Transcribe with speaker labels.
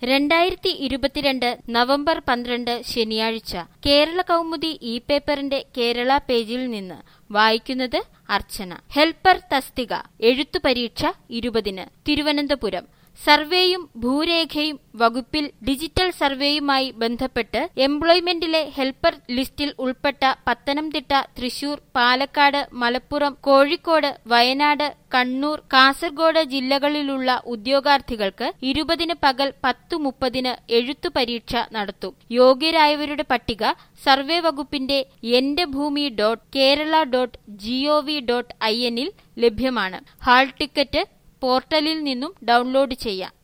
Speaker 1: രണ്ടായിരത്തി ഇരുപത്തിരണ്ട് നവംബർ പന്ത്രണ്ട് ശനിയാഴ്ച കേരള കൗമുദി ഇ പേപ്പറിന്റെ കേരള പേജിൽ നിന്ന് വായിക്കുന്നത് അർച്ചന ഹെൽപ്പർ തസ്തിക എഴുത്തു പരീക്ഷ ഇരുപതിന് തിരുവനന്തപുരം സർവേയും ഭൂരേഖയും വകുപ്പിൽ ഡിജിറ്റൽ സർവേയുമായി ബന്ധപ്പെട്ട് എംപ്ലോയ്മെന്റിലെ ഹെൽപ്പർ ലിസ്റ്റിൽ ഉൾപ്പെട്ട പത്തനംതിട്ട തൃശൂർ പാലക്കാട് മലപ്പുറം കോഴിക്കോട് വയനാട് കണ്ണൂർ കാസർഗോഡ് ജില്ലകളിലുള്ള ഉദ്യോഗാർത്ഥികൾക്ക് ഇരുപതിന് പകൽ പത്തു മുപ്പതിന് എഴുത്തു പരീക്ഷ നടത്തും യോഗ്യരായവരുടെ പട്ടിക സർവേ വകുപ്പിന്റെ Ente Bhoomi dot Kerala dot GOV dot I എന്നിൽ ലഭ്യമാണ് ഹാൾ ടിക്കറ്റ് പോർട്ടലിൽ നിന്നും ഡൗൺലോഡ് ചെയ്യാം